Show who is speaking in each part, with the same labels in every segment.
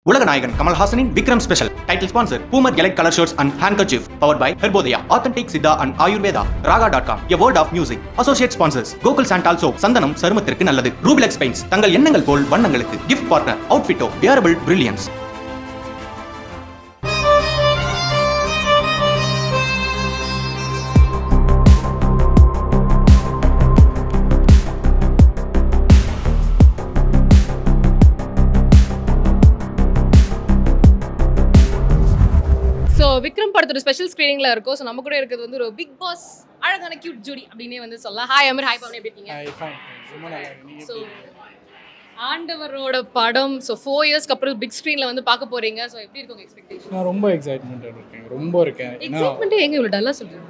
Speaker 1: உலகநாயகன் கமல்ஹாசனின் Vikram special title sponsor Boomer elite colour shirts and handkerchief power by Herbodaya authentic Siddha and Ayurveda Raaga dot com a world of music associate sponsors Gokul sandal soap சந்தனம் சருமத்திற்கு நல்லது Rubilex paints தங்கள் எண்ணங்கள் போல் வண்ணங்களுக்கு கிஃப்ட் பார்ட்னர் அவுட்ஃபிட்டோ வியரபிள் பிரில்லியன்ஸ்
Speaker 2: ஸோ விக்ரம் படத்தோட ஸ்பெஷல் ஸ்க்ரீனிங்ல இருக்கும் ஸோ நம்ம கூட இருக்கிறது வந்து ஒரு பிக் பாஸ் அழகான கியூட் ஜோடி அப்படின்னே வந்து சொல்லலாம் ஹாய் அமர் ஹாய் பவன் எப்படி இருக்கீங்க
Speaker 3: ஹாய் ஃபைன் ரொம்ப நல்லா இருக்கு நீங்க
Speaker 2: ஸோ
Speaker 3: எப்படி
Speaker 2: ஆண்டவரோட படம் ஸோ ஃபோர் இயர்ஸ்க்கு அப்புறம் பிக் ஸ்க்ரீனில் வந்து பார்க்க போறீங்க ஸோ எப்படி இருக்கு உங்க எக்ஸ்பெக்டேஷன்
Speaker 3: நான் ரொம்ப எக்ஸைட்மெண்ட்டாக இருக்கேன் ரொம்ப இருக்கேன் ஏன்னா
Speaker 2: எக்ஸைட்மெண்ட்டே எங்க இவ்வளோ டல்லாக சொல்றீங்க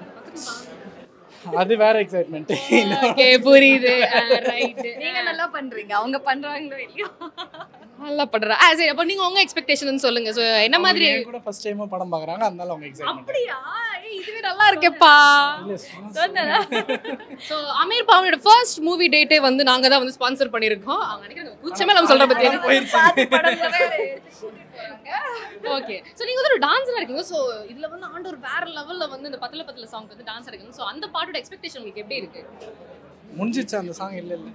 Speaker 3: அது வேற எக்ஸைட்மெண்ட்
Speaker 2: ஓகே புரியுது ரைட்டு
Speaker 4: நீங்க நல்லா பண்றீங்க அவங்க பண்றாங்களோ இல்லையோ
Speaker 2: நல்லா பண்றா ஆ சரி அப்போ நீங்க உங்க எக்ஸ்பெக்டேஷன் சொல்லுங்க ஸோ என்ன மாதிரி
Speaker 3: கூட ஃபர்ஸ்ட் டைமா படம் பார்க்கறாங்க அதனால அவங்க எக்ஸைட்மெண்ட்
Speaker 2: அப்படியா ஏய், இதுவே நல்லா இருக்கேப்பா
Speaker 3: இல்ல சும்மா
Speaker 4: சொன்னேனா?
Speaker 2: ஸோ அமீர் பாவனோட ஃபர்ஸ்ட் மூவி டேட்டே வந்து நாங்க தான் வந்து ஸ்பான்சர் பண்ணியிருக்கோம் அவங்க நினைக்கிறாங்க கூச்சமே நம்ம சொல்ற பத்தி
Speaker 4: பாதி படங்களை எடுத்து கூட்டிட்டு போறாங்க.
Speaker 2: ஓகே ஸோ நீங்க வந்து ஒரு டான்ஸரா இருக்கீங்க ஸோ இதுல வந்து ஆண்டவர் வேற லெவல்ல வந்து இந்த பத்தல பத்தல சாங் வந்து டான்ஸ் இருக்கீங்க ஸோ அந்த பாட்டோட எக்ஸ்பெக்டேஷன் உங்களுக்கு எப்படி இருக்கு
Speaker 3: முடிஞ்சிச்சு அந்த சாங் இல்ல இல்ல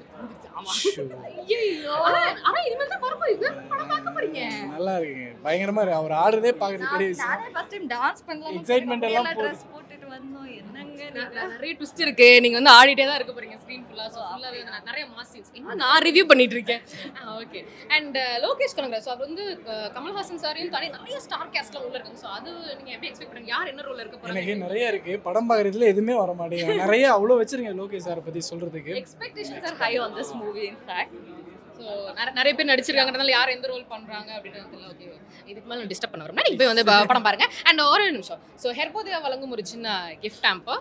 Speaker 3: ஷோ.
Speaker 2: ஐயோ ஆனா இனிமேல் தான் வரும்போது இது படம் பார்க்க போறீங்க
Speaker 3: நல்லா இருக்குங்க பயங்கரமா இருக்கு அவர் ஆடுறதே பார்க்கறது பெரிய விஷயம்
Speaker 4: நானே first time dance பண்ணலாம்னு
Speaker 3: Excitement எல்லாம்
Speaker 4: எல்லாம்
Speaker 3: போகுது.
Speaker 4: dress போட்டுட்டு வந்தோம். என்னங்க
Speaker 2: ந-
Speaker 4: நீங்க?
Speaker 2: நிறைய ட்விஸ்ட் இருக்கு நீங்க வந்து ஆடிட்டே தான் இருக்க போறீங்க ஸ்க்ரீன் ஃபுல்லா ஸோ ஃபுல்லாவே வந்து நிறைய மாஸ் சீன்ஸ் இன்னும் நான் ரிவ்யூ பண்ணிட்டு இருக்கேன் okay and Lokesh Kanagaraj so அவர் வந்து அஹ், கமல்ஹாசன் சாரையும் தாண்டி நிறைய ஸ்டார் கேஸ்ட்லாம் உள்ள இருக்காங்க ஸோ அது நீங்க எப்படி எக்ஸ்பெக்ட் பண்ணுங்க யார் என்ன ரோல் இருக்க
Speaker 3: எனக்கு
Speaker 2: போறாங்க
Speaker 3: நிறைய இருக்கு படம் பார்க்கறதுல எதுவுமே வர மாட்டேங்குது நிறைய அவ்வளோ வச்சிருக்கேன் லோகேஷ் சாரை பத்தி சொல்றதுக்கு
Speaker 2: expectations
Speaker 4: Are high on this movie, in fact.
Speaker 2: So நிறைய பேர் நடிச்சிருக்காங்கன்றதால யார் எந்த ரோல் பண்றாங்க அப்படின்னு தெரியல ஓகே இதுக்கு மேலே டிஸ்டர்ப் பண்ண வரேன் நீங்க போய் வந்து ப- படம் பாருங்க அண்ட் ஒரு நிமிஷம் ஸோ ஹெர்போதயா வழங்கும் ஒரு சின்ன gift hamper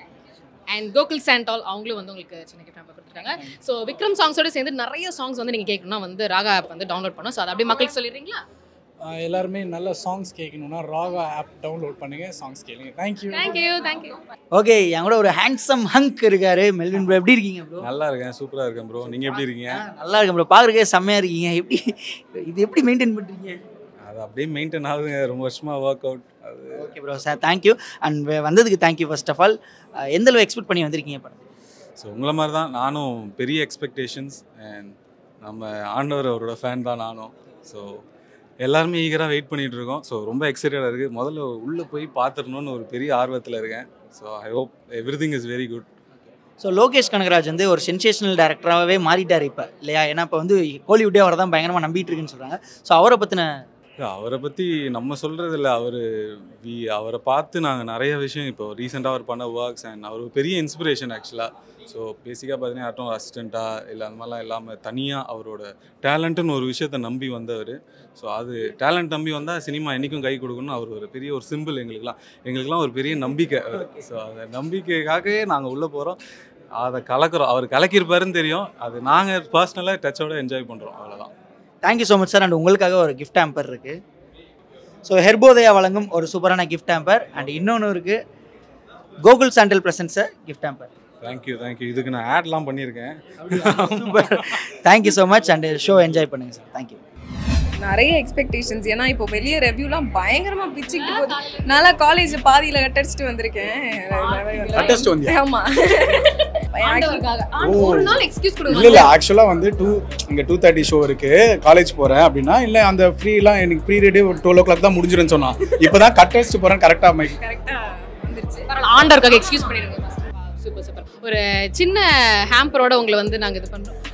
Speaker 2: and Gokul sandal அவங்களும் வந்து உங்களுக்கு சின்ன கிஃப்ட் ஆம்பர் கொடுத்துருக்காங்க ஸோ விக்ரம் சாங்ஸோட சேர்ந்து நிறைய சாங்ஸ் வந்து நீங்க கேட்கணும்னா வந்து ராகா ஆப் வந்து டவுன்லோட் பண்ணும் ஸோ அதை அப்படியே மக்களுக்கு சொல்லிடுறீங்களா
Speaker 3: ஆஹ் எல்லாருமே நல்ல சாங்ஸ் கேட்கணும்னா ராகா ஆப் டவுன்லோட் பண்ணுங்க சாங்ஸ் கேளுங்க தேங்க்யூ
Speaker 2: தேங்க்யூ தேங்க்யூ
Speaker 5: ஓகே என் கூட ஒரு ஹேண்ட்ஸம் ஹங்க் இருக்காரு மெல்வின் ப்ரோ எப்படி இருக்கீங்க ப்ரோ
Speaker 6: நல்லா இருக்கேன் சூப்பரா இருக்கேன் ப்ரோ நீங்க எப்படி இருக்கீங்க
Speaker 5: நல்லா இருக்கேன் ப்ரோ பார்க்குறக்கே செம்மையா இருக்கீங்க எப்படி இது எப்படி மெயின்டைன் பண்ணுறீங்க
Speaker 6: அது அப்படியே மெயின்டைன் ஆகுதுங்க ரொம்ப வருஷமா ஒர்க் அவுட் அது
Speaker 5: okay bro sir thank you and வந்ததுக்கு தேங்க்யூ ஃபர்ஸ்ட் ஆஃப் ஆல் எந்த அளவு எக்ஸ்பெக்ட் பண்ணி வந்திருக்கீங்க படம்
Speaker 6: ஸோ உங்களை மாதிரி தான் நானும் பெரிய எக்ஸ்பெக்டேஷன்ஸ் அண்ட் நம்ம ஆண்டவர் அவரோட ஃபேன் தான் நானும் ஸோ எல்லாருமே ஈகராக வெயிட் பண்ணிட்டு இருக்கோம் ஸோ ரொம்ப எக்ஸைட்டடாக இருக்குது முதல்ல உள்ளே போய் பார்த்துடணும்னு ஒரு பெரிய ஆர்வத்தில் இருக்கேன் so I hope everything is very good
Speaker 5: so Lokesh Kanagaraj வந்து ஒரு சென்சேஷனல் டேரக்டராகவே மாறிட்டார் இப்போ இல்லையா ஏன்னா இப்போ வந்து கோலிவுட்டே அவரை தான் பயங்கரமாக நம்பிட்டு இருக்குன்னு சொல்கிறாங்க ஸோ அவரை பற்றின
Speaker 6: அவரை பற்றி நம்ம சொல்கிறது இல்லை அவர் வி அவரை பார்த்து நாங்கள் நிறைய விஷயம் இப்போ ரீசெண்டாக அவர் பண்ண ஒர்க்ஸ் அண்ட் அவர் ஒரு பெரிய இன்ஸ்பிரேஷன் ஆக்சுவலாக ஸோ பேசிக்காக பார்த்தீங்கன்னா யார்ட்டும் அசிஸ்டண்ட்டாக இல்லை அந்த மாதிரிலாம் இல்லாமல் தனியாக அவரோட டேலண்ட்டுன்னு ஒரு விஷயத்தை நம்பி வந்தவர் ஸோ அது டேலண்ட் நம்பி வந்தால் சினிமா என்றைக்கும் கை கொடுக்கணும்னு அவர் ஒரு பெரிய ஒரு சிம்பிள் எங்களுக்குலாம் எங்களுக்குலாம் ஒரு பெரிய நம்பிக்கை ஸோ அந்த நம்பிக்கைக்காகவே நாங்கள் உள்ளே போகிறோம் அதை கலக்கிறோம் அவர் கலக்கியிருப்பாருன்னு தெரியும் அது நாங்கள் பர்சனலாக டச்சோட என்ஜாய் பண்ணுறோம் அவ்வளோதான்
Speaker 5: thank you so much sir and உங்களுக்காக ஒரு கிஃப்ட் ஆம்பர் இருக்குது ஸோ ஹெர்போதயா வழங்கும் ஒரு சூப்பரான கிஃப்ட் ஆம்பர் அண்ட் இன்னொன்று இருக்குது கோகுல் சாண்டல் பிரசன்ஸை கிஃப்ட் ஆம்பர்
Speaker 6: தேங்க்யூ தேங்க்யூ இதுக்கு நான் ஆட்லாம் பண்ணியிருக்கேன்
Speaker 5: super thank you so much and show enjoy பண்ணுங்கள் சார் தேங்க்யூ
Speaker 7: நிறைய எக்ஸ்பெக்டேஷன்ஸ் ஏன்னா இப்போ வெளியே ரெவ்யூலாம் பயங்கரமா பிச்சுக்கிட்டு போகுது நல்லா காலேஜ்ல பாதியில கட்டடிச்சிட்டு வந்திருக்கேன்
Speaker 3: அட்டஸ்ட் வந்தியா
Speaker 7: ஆமா
Speaker 2: ஆண்டவருக்காக ஆண்டு ஒரு நாள் எக்ஸ்கியூஸ்
Speaker 3: இல்ல
Speaker 2: கொடுங்க
Speaker 3: இல்ல ஆக்சுவலா வந்து டூ இங்க டூ தேர்ட்டி ஷோ இருக்கு காலேஜ் போறேன் அப்படின்னா இல்ல அந்த ஃப்ரீலாம் எனக்கு பீரியடே ஒரு டுவெல் ஓ கிளாக் தான் முடிஞ்சிருன்னு சொன்னான் இப்பதான் கட் அடிச்சுட்டு போறேன் கரெக்டா மைக்
Speaker 7: கரெக்டா வந்துருச்சு
Speaker 2: பரவாயில்ல ஆண்டவருக்காக எக்ஸ்கியூஸ் பண்ணிடுங்க சூப்பர் சூப்பர் ஒரு சின்ன ஹேம்பரோட உங்களை வந்து நாங்க இது பண்றோம்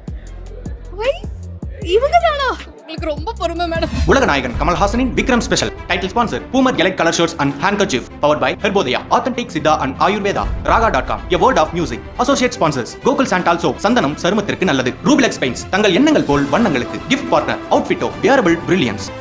Speaker 2: வை இவங்க தானா உங்களுக்கு ரொம்ப பொறுமை மேடம்
Speaker 1: உலகநாயகன் கமல்ஹாசனின் Vikram special title sponsor Boomer elite colour shirts and handkerchief power by Herbodaya authentic Siddha and Ayurveda Raaga dot com a world of music associate sponsors Gokul sandal soap சந்தனம் சருமத்திற்கு நல்லது ரூபிலெக்ஸ் பெயிண்ட்ஸ் தங்கள் எண்ணங்கள் போல் வண்ணங்களுக்கு கிஃப்ட் பார்ட்னர் அவுட்ஃபிட்டோ வியரபிள் பிரில்லியன்ஸ்